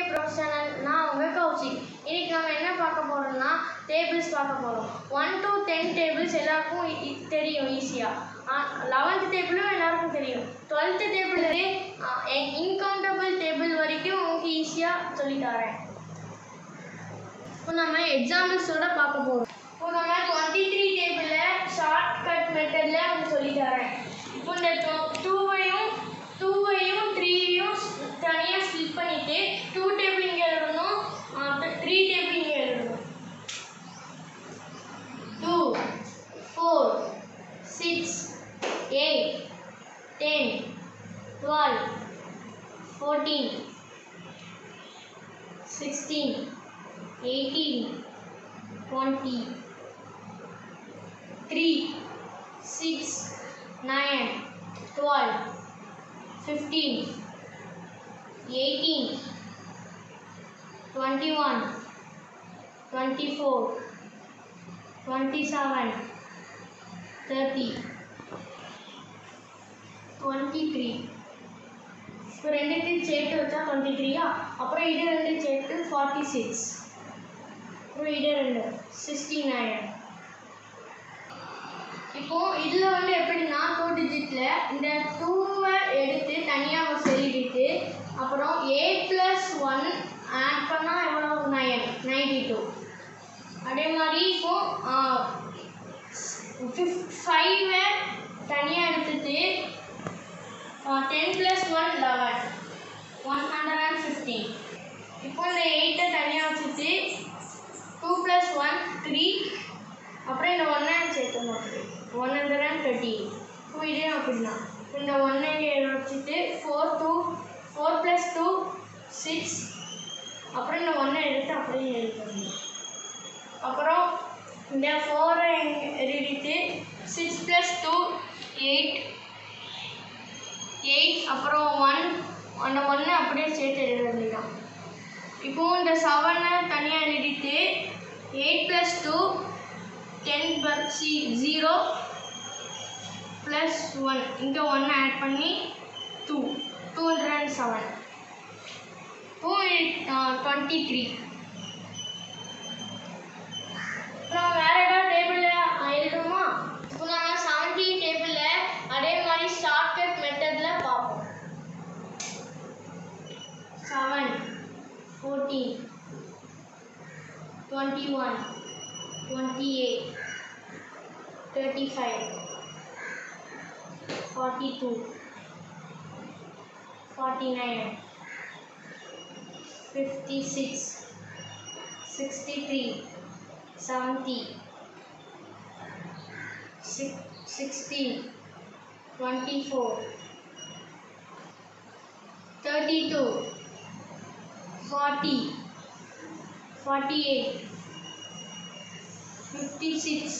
professional நான் உங்கள் கௌஷிக் இன்னைக்கு நம்ம என்ன பார்க்க போகிறோம்னா டேபிள்ஸ் பார்க்க போகிறோம் ஒன் to டென் டேபிள்ஸ் எல்லாருக்கும் இ- இ- தெரியும் ஈஸியாக லெவன்த் டேபிளும் எல்லாருக்கும் தெரியும் டுவெல்த்து டேபிள்லே இன்கவுண்டபிள் டேபிள் வரைக்கும் உங்களுக்கு ஈஸியாக சொல்லித்தரேன் இப்போ நம்ம எக்ஸாம்பிள்ஸோட பார்க்க போகிறோம் இப்போ நம்ம டுவெண்ட்டி த்ரீ டேபிளில் ஷார்ட் கட் மெத்தடில் உங்களுக்கு சொல்லித்தரேன் இப்போ இந்த டூவையும் டூவையும் த்ரீயையும் தனியாக ஸ்பிளிட் பண்ணிவிட்டு டூ டேபிள் இங்கே எழுதணும் த்ரீ டேபிள் இங்கே எழுதணும் two four six eight ten twelve fourteen sixteen eighteen twenty three six nine twelve fifteen eighteen twenty one twenty four twenty seven thirty twenty three இப்போ ரெண்டுத்தையும் சேர்த்து வச்சா டுவெண்ட்டி த்ரீயா அப்புறம் இது ரெண்டு சேர்த்து ஃபார்ட்டி சிக்ஸ் அப்புறம் இது ரெண்டு சிக்ஸ்டி நைன் இப்போ இதில் வந்து எப்படின்னா டூ டிஜிட்டில் இந்த டூவை எடுத்து தனியாக எழுதிட்டு அப்புறம் எயிட் ப்ளஸ் ஒன் ஆட் பண்ணால் எவ்வளோ நைன் நைன்டி டூ அதே மாதிரி இப்போ ஃபைவை தனியாக எடுத்துட்டு ten plus one eleven one hundred and fifteen இப்போ இந்த எயிட்டை தனியாக வச்சுட்டு டூ ப்ளஸ் ஒன் த்ரீ அப்புறம் இந்த ஒன்னை சேர்த்தணும் ஒன் ஹண்ட்ரட் அண்ட் தேர்ட்டி இப்போ இதே அப்படிதான் இந்த ஒன்னை வச்சுட்டு four two four plus two six அப்புறம் இந்த ஒன்னை எடுத்து அப்படியே எழுதணும் அப்புறம் இந்த ஃபோரை எழுதிட்டு six plus two eight eight அப்புறம் ஒன் அந்த ஒன்று அப்படியே சேர்த்து எழுத வேண்டியதான் இப்போ இந்த செவனை தனியாக எழுதிட்டு எயிட் ப்ளஸ் டூ டென் பர் சி ஜீரோ ப்ளஸ் ஒன் இங்கே ஒன்று ஆட் பண்ணி two two hundred and seven two twenty three நம்ம வேற ஏதாவது டேபிளில் எழுதுமா இப்போ நம்ம செவன்டி டேபிளில் அதே மாதிரி ஷார்ட்கட் மெத்தடில் பார்ப்போம் seven fourteen twenty one twenty eight thirty five forty two forty nine fifty six sixty three seventy சிக் sixteen twenty four thirty two forty forty eight fifty six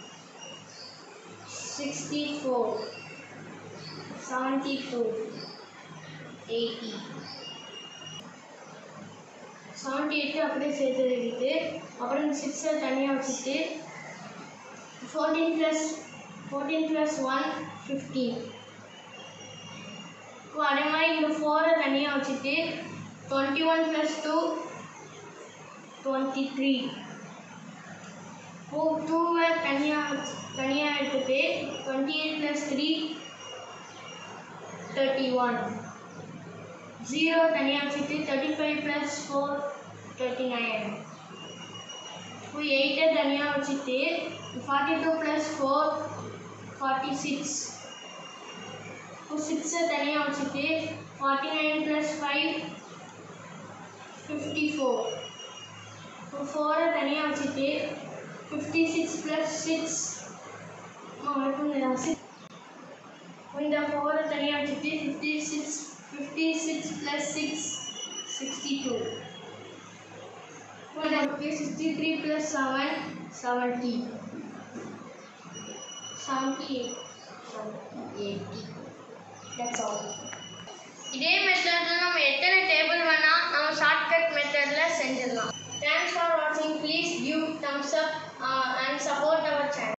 sixty four seventy two eighty seventy eight அப்படியே சேர்த்து எழுதிட்டு அப்புறம் இந்த சிக்ஸை தனியாக வச்சுட்டு fourteen plus fourteen plus one fifteen இப்போ அதே மாதிரி இந்த ஃபோரை தனியாக வச்சுட்டு twenty one plus two twenty three இப்போ டூவை தனியாக தனியாக எடுத்துட்டு twenty eight plus three thirty one zero தனியாக வச்சுட்டு thirty five plus four thirty nine இப்போ எயிட்டை தனியாக வச்சுட்டு forty two plus four forty six இப்போ சிக்ஸை தனியாக வச்சுட்டு forty nine plus five fifty four இப்போ ஃபோரை தனியாக வச்சுட்டு ஃபிஃப்டி சிக்ஸ் ப்ளஸ் சிக்ஸ் இந்த ஃபோரை தனியாக வச்சுட்டு fifty six fifty six plus six sixty two okay sixty three plus seven seventy seventy eight eighty that's all இதே மெத்தடில் நம்ம எத்தனை டேபிள் வேணால் நம்ம ஷார்ட்கட் மெத்தடில் செஞ்சிடலாம் தேங்க்ஸ் ஃபார் வாட்சிங் please give thumbs up and support our channel